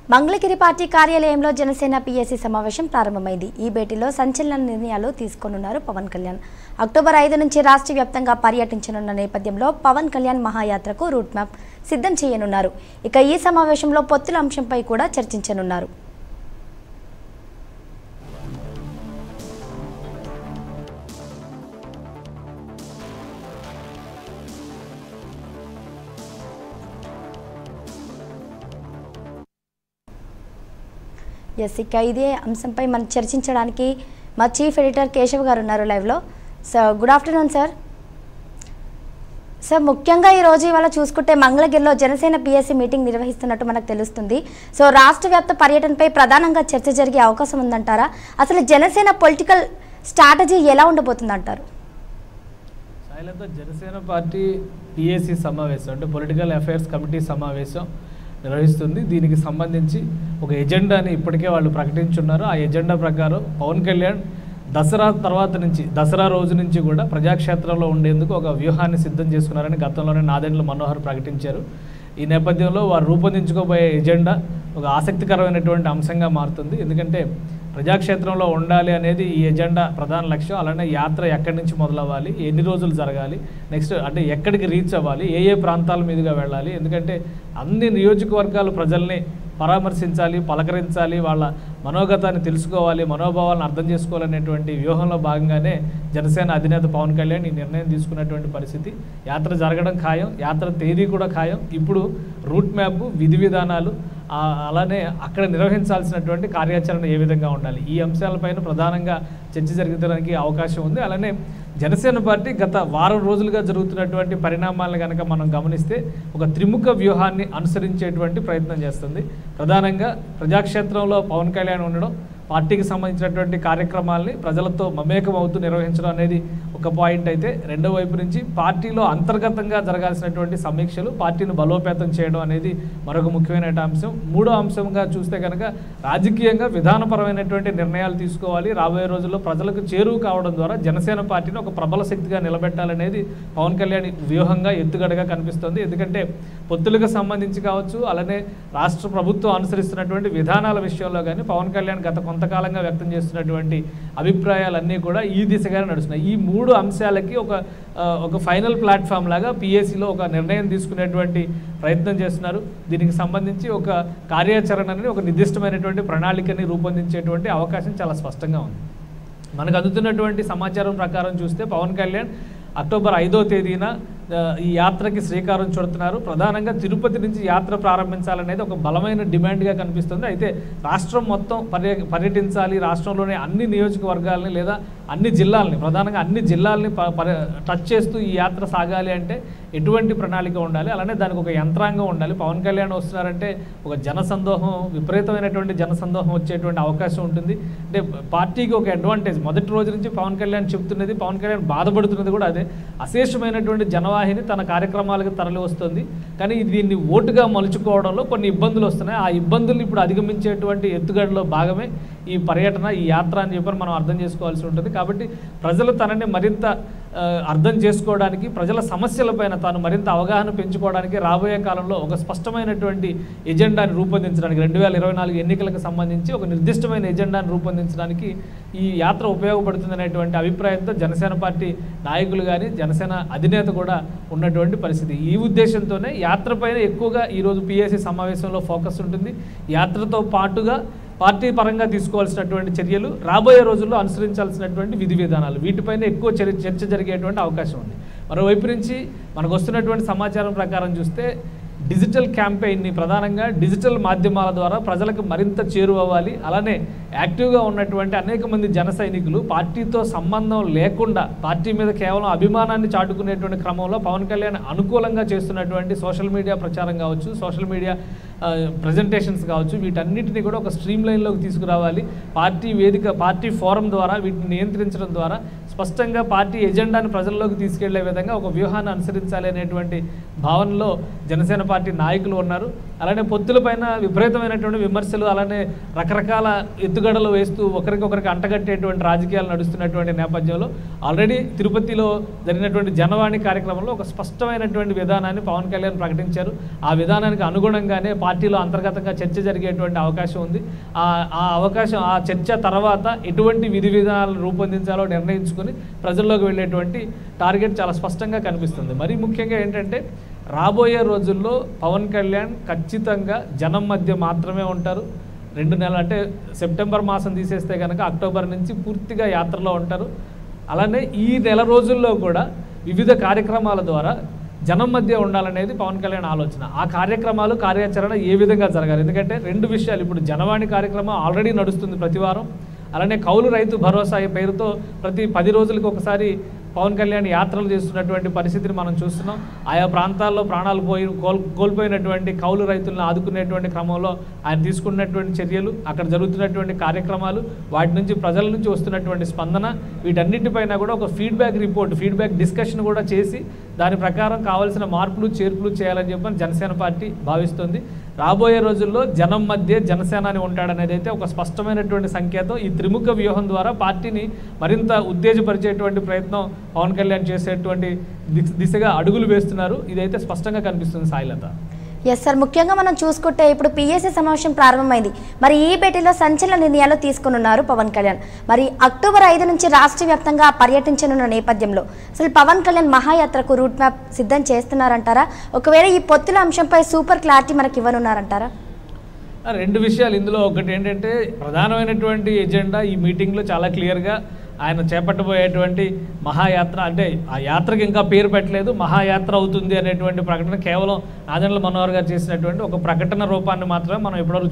Mangalagiri party కార్యాలయంలో Janasena PSC సమావేశం ప్రారంభమైంది ఈ భేటీలో సంచలన నిర్ణయాలు తీసుకోనున్నారు పవన్ కళ్యాణ్ అక్టోబర్ ఐదు నుంచి రాష్ట్ర వ్యాప్తంగా పర్యటించనున్న నేపథ్యంలో పవన్ కళ్యాణ్ మహాయాత్రకు రూట్ మ్యాప్ సిద్ధం చేయనున్నారు ఇక ఈ సమావేశంలో పొత్తుల అంశంపై కూడా చర్చించనున్నారు ఎస్ ఇక ఇదే అంశంపై మనం చర్చించడానికి మా చీఫ్ ఎడిటర్ కేశవ్ గారు ఉన్నారు లైవ్లో so good afternoon sir sir ముఖ్యంగా ఈ రోజు ఇవాళ చూసుకుంటే మంగళగిరిలో జనసేన పిఎస్సి మీటింగ్ నిర్వహిస్తున్నట్టు మనకు తెలుస్తుంది సో రాష్ట్ర వ్యాప్త పర్యటనపై ప్రధానంగా చర్చ జరిగే అవకాశం ఉందంటారా అసలు జనసేన పొలిటికల్ స్ట్రాటజీ ఎలా ఉండబోతుందంటారు సాయిలత జనసేన పార్టీ పిఏసి సమావేశం అంటే పొలిటికల్ అఫైర్స్ కమిటీ సమావేశం నిర్వహిస్తుంది దీనికి సంబంధించి ఒక ఎజెండాని ఇప్పటికే వాళ్ళు ప్రకటించున్నారు ఆ ఎజెండా ప్రకారం పవన్ కళ్యాణ్ దసరా తర్వాత నుంచి దసరా రోజు నుంచి కూడా ప్రజాక్షేత్రంలో ఉండేందుకు ఒక వ్యూహాన్ని సిద్ధం చేసుకున్నారని గతంలోనే నాదెండ్ల మనోహర్ ప్రకటించారు ఈ నేపథ్యంలో వారు రూపొందించుకోబోయే ఎజెండా ఒక ఆసక్తికరమైనటువంటి అంశంగా మారుతుంది ఎందుకంటే ప్రజాక్షేత్రంలో ఉండాలి అనేది ఈ ఎజెండా ప్రధాన లక్ష్యం అలానే యాత్ర ఎక్కడి నుంచి మొదలవ్వాలి ఎన్ని రోజులు జరగాలి నెక్స్ట్ అంటే ఎక్కడికి రీచ్ అవ్వాలి ఏ ఏ ప్రాంతాల మీదుగా వెళ్ళాలి ఎందుకంటే అన్ని నియోజకవర్గాల ప్రజల్ని పరామర్శించాలి పలకరించాలి వాళ్ళ మనోగతాన్ని తెలుసుకోవాలి మనోభావాలను అర్థం చేసుకోవాలనేటువంటి వ్యూహంలో భాగంగానే జనసేన అధినేత పవన్ కళ్యాణ్ ఈ నిర్ణయం తీసుకున్నటువంటి పరిస్థితి యాత్ర జరగడం ఖాయం యాత్ర తేదీ కూడా ఖాయం ఇప్పుడు రూట్ మ్యాప్ విధి విధానాలు ఆ, అలానే అక్కడ నిర్వహించాల్సినటువంటి కార్యాచరణ ఏ విధంగా ఉండాలి ఈ అంశాలపైన ప్రధానంగా చర్చ జరగడానికి అవకాశం ఉంది అలానే జనసేన పార్టీ గత వారం రోజులుగా జరుగుతున్నటువంటి పరిణామాలను కనుక మనం గమనిస్తే ఒక త్రిముఖ వ్యూహాన్ని అనుసరించేటువంటి ప్రయత్నం చేస్తుంది ప్రధానంగా ప్రజాక్షేత్రంలో పవన్ కళ్యాణ్ ఉండడం పార్టీకి సంబంధించినటువంటి కార్యక్రమాల్ని ప్రజలతో మమేకం అవుతూ నిర్వహించడం అనేది ఒక పాయింట్ అయితే రెండో వైపు నుంచి పార్టీలో అంతర్గతంగా జరగాల్సినటువంటి సమీక్షలు పార్టీని బలోపేతం చేయడం అనేది మరొక ముఖ్యమైన అంశం మూడో అంశంగా చూస్తే కనుక రాజకీయంగా విధానపరమైనటువంటి నిర్ణయాలు తీసుకోవాలి రాబోయే రోజుల్లో ప్రజలకు చేరువ కావడం ద్వారా జనసేన పార్టీని ఒక ప్రబల శక్తిగా నిలబెట్టాలనేది పవన్ కళ్యాణ్ వ్యూహంగా ఎత్తుగడగా కనిపిస్తోంది ఎందుకంటే పొత్తులకు సంబంధించి కావచ్చు అలానే రాష్ట్ర ప్రభుత్వం అనుసరిస్తున్నటువంటి విధానాల విషయంలో కానీ పవన్ కళ్యాణ్ గత కొంతకాలంగా వ్యక్తం చేస్తున్నటువంటి అభిప్రాయాలన్నీ కూడా ఈ దిశగానే నడుస్తున్నాయి ఈ మూడు అంశాలకి ఒక ఆ, ఒక ఫైనల్ ప్లాట్ఫామ్ లాగా పిఎస్సిలో ఒక నిర్ణయం తీసుకునేటువంటి ప్రయత్నం చేస్తున్నారు దీనికి సంబంధించి ఒక కార్యాచరణని ఒక నిర్దిష్టమైనటువంటి ప్రణాళికని రూపొందించేటువంటి అవకాశం చాలా స్పష్టంగా ఉంది మనకు అందుతున్నటువంటి సమాచారం ప్రకారం చూస్తే పవన్ కళ్యాణ్ అక్టోబర్ ఐదో తేదీన ఆ, ఈ యాత్రకి శ్రీకారం చుడుతున్నారు ప్రధానంగా తిరుపతి నుంచి యాత్ర ప్రారంభించాలనేది ఒక బలమైన డిమాండ్గా కనిపిస్తుంది అయితే రాష్ట్రం మొత్తం పర్య పర్యటించాలి రాష్ట్రంలోని అన్ని నియోజకవర్గాలని లేదా అన్ని జిల్లాలని ప్రధానంగా అన్ని జిల్లాలని ప- పర్య టచ్ చేస్తూ ఈ యాత్ర సాగాలి అంటే ఎటువంటి ప్రణాళిక ఉండాలి అలానే దానికి ఒక యంత్రాంగం ఉండాలి పవన్ కళ్యాణ్ వస్తున్నారంటే ఒక జనసందోహం విపరీతమైనటువంటి జనసందోహం వచ్చేటువంటి అవకాశం ఉంటుంది అంటే పార్టీకి ఒక అడ్వాంటేజ్ మొదటి రోజు నుంచి పవన్ కళ్యాణ్ చెప్తున్నది పవన్ కళ్యాణ్ బాధపడుతున్నది కూడా అదే అశేషమైనటువంటి జనవాహిని తన కార్యక్రమాలకు తరలి వస్తుంది కానీ దీన్ని ఓటుగా మలుచుకోవడంలో కొన్ని ఇబ్బందులు వస్తున్నాయి ఆ ఇబ్బందులు ఇప్పుడు అధిగమించేటువంటి ఎత్తుగడలో భాగమే ఈ పర్యటన ఈ యాత్ర అని చెప్పి మనం అర్థం చేసుకోవాల్సి ఉంటుంది కాబట్టి ప్రజలు తనని మరింత ఆ, అర్థం చేసుకోవడానికి ప్రజల సమస్యలపైన తాను మరింత అవగాహన పెంచుకోవడానికి రాబోయే కాలంలో ఒక స్పష్టమైనటువంటి ఎజెండాని రూపొందించడానికి రెండు వేల ఇరవై నాలుగు ఎన్నికలకు సంబంధించి ఒక నిర్దిష్టమైన ఎజెండాని రూపొందించడానికి ఈ యాత్ర ఉపయోగపడుతుందనేటువంటి అభిప్రాయంతో జనసేన పార్టీ నాయకులు కానీ జనసేన అధినేత కూడా ఉన్నటువంటి పరిస్థితి ఈ ఉద్దేశంతోనే యాత్ర పైన ఎక్కువగా ఈరోజు పిఎస్సి సమావేశంలో ఫోకస్ ఉంటుంది యాత్రతో పాటుగా పార్టీ పరంగా తీసుకోవాల్సినటువంటి చర్యలు రాబోయే రోజుల్లో అనుసరించాల్సినటువంటి విధి విధానాలు వీటిపైన ఎక్కువ చర్చ చర్చ జరిగేటువంటి అవకాశం ఉంది మరోవైపు నుంచి మనకు వస్తున్నటువంటి సమాచారం ప్రకారం చూస్తే డిజిటల్ క్యాంపెయిన్ని ప్రధానంగా డిజిటల్ మాధ్యమాల ద్వారా ప్రజలకు మరింత చేరువవ్వాలి అలానే యాక్టివ్గా ఉన్నటువంటి అనేక మంది జన సైనికులు పార్టీతో సంబంధం లేకుండా పార్టీ మీద కేవలం అభిమానాన్ని చాటుకునేటువంటి క్రమంలో పవన్ కళ్యాణ్ అనుకూలంగా చేస్తున్నటువంటి సోషల్ మీడియా ప్రచారం కావచ్చు సోషల్ మీడియా ప్రజెంటేషన్స్ కావచ్చు వీటన్నిటిని కూడా ఒక స్ట్రీమ్ లైన్లోకి తీసుకురావాలి పార్టీ వేదిక పార్టీ ఫోరం ద్వారా వీటిని నియంత్రించడం ద్వారా స్పష్టంగా పార్టీ ఎజెండాను ప్రజల్లోకి తీసుకెళ్లే విధంగా ఒక వ్యూహాన్ని అనుసరించాలి అనేటువంటి భావనలో జనసేన పార్టీ నాయకులు ఉన్నారు అలానే పొత్తులపైన విపరీతమైనటువంటి విమర్శలు అలానే రకరకాల ఎత్తుగడలు వేస్తూ ఒకరికొకరికి అంటగట్టేటువంటి రాజకీయాలు నడుస్తున్నటువంటి నేపథ్యంలో ఆల్రెడీ తిరుపతిలో జరిగినటువంటి జనవాణి కార్యక్రమంలో ఒక స్పష్టమైనటువంటి విధానాన్ని పవన్ కళ్యాణ్ ప్రకటించారు ఆ విధానానికి అనుగుణంగానే పార్టీలో అంతర్గతంగా చర్చ జరిగేటువంటి అవకాశం ఉంది ఆ ఆ అవకాశం ఆ చర్చ తర్వాత ఎటువంటి విధి విధానాలు రూపొందించాలో నిర్ణయించుకుని ప్రజల్లోకి వెళ్ళేటువంటి టార్గెట్ చాలా స్పష్టంగా కనిపిస్తుంది మరీ ముఖ్యంగా ఏంటంటే రాబోయే రోజుల్లో పవన్ కళ్యాణ్ ఖచ్చితంగా జనం మధ్య మాత్రమే ఉంటారు రెండు నెలలు అంటే సెప్టెంబర్ మాసం తీసేస్తే కనుక అక్టోబర్ నుంచి పూర్తిగా యాత్రలో ఉంటారు అలానే ఈ నెల రోజుల్లో కూడా వివిధ కార్యక్రమాల ద్వారా జనం మధ్య ఉండాలనేది పవన్ కళ్యాణ్ ఆలోచన ఆ కార్యక్రమాలు కార్యాచరణ ఏ విధంగా జరగాలి ఎందుకంటే రెండు విషయాలు ఇప్పుడు జనవాణి కార్యక్రమం ఆల్రెడీ నడుస్తుంది ప్రతి వారం అలానే కౌలు రైతు భరోసా ఈ పేరుతో ప్రతి పది రోజులకు ఒకసారి పవన్ కళ్యాణ్ యాత్రలు చేస్తున్నటువంటి పరిస్థితిని మనం చూస్తున్నాం ఆయా ప్రాంతాల్లో ప్రాణాలు పోయి కోల్ కోల్పోయినటువంటి కౌలు రైతులను ఆదుకునేటువంటి క్రమంలో ఆయన తీసుకున్నటువంటి చర్యలు అక్కడ జరుగుతున్నటువంటి కార్యక్రమాలు వాటి నుంచి ప్రజల నుంచి వస్తున్నటువంటి స్పందన వీటన్నిటిపైన కూడా ఒక ఫీడ్బ్యాక్ రిపోర్ట్ ఫీడ్బ్యాక్ డిస్కషన్ కూడా చేసి దాని ప్రకారం కావాల్సిన మార్పులు చేర్పులు చేయాలని చెప్పని జనసేన పార్టీ భావిస్తుంది రాబోయే రోజుల్లో జనం మధ్య జనసేన అని ఉంటాడనేది అయితే ఒక స్పష్టమైనటువంటి సంకేతం ఈ త్రిముఖ వ్యూహం ద్వారా పార్టీని మరింత ఉత్తేజపరిచేటువంటి ప్రయత్నం పవన్ కళ్యాణ్ చేసేటువంటి దిశ- దిశగా అడుగులు వేస్తున్నారు ఇదైతే స్పష్టంగా కనిపిస్తుంది సాయిలత ఎస్ సార్ ముఖ్యంగా మనం చూసుకుంటే ఇప్పుడు పిఎస్సీ సమావేశం ప్రారంభమైంది మరి ఈ భేటీలో సంచలన నిర్ణయాలు తీసుకున్నారు పవన్ కళ్యాణ్ మరి అక్టోబర్ ఐదు నుంచి రాష్ట్ర వ్యాప్తంగా పర్యటించనున్న నేపథ్యంలో అసలు పవన్ కళ్యాణ్ మహాయాత్రకు రూట్ మ్యాప్ సిద్ధం చేస్తున్నారంటారా ఒకవేళ ఈ పొత్తుల అంశంపై సూపర్ క్లారిటీ మనకి ఇవ్వనున్నారంటారా ఆ, రెండు విషయాలు ఇందులో ఒకటి ఏంటంటే ప్రధానమైనటువంటి ఎజెండా ఈ మీటింగ్లో చాలా క్లియర్గా ఆయన చేపట్టబోయేటువంటి మహాయాత్ర అంటే ఆ యాత్రకి ఇంకా పేరు పెట్టలేదు మహాయాత్ర అవుతుంది అనేటువంటి ప్రకటన కేవలం నాదెండ్ల మనోహర్ గారు చేసినటువంటి ఒక ప్రకటన రూపాన్ని మాత్రమే మనం ఇప్పటివరకు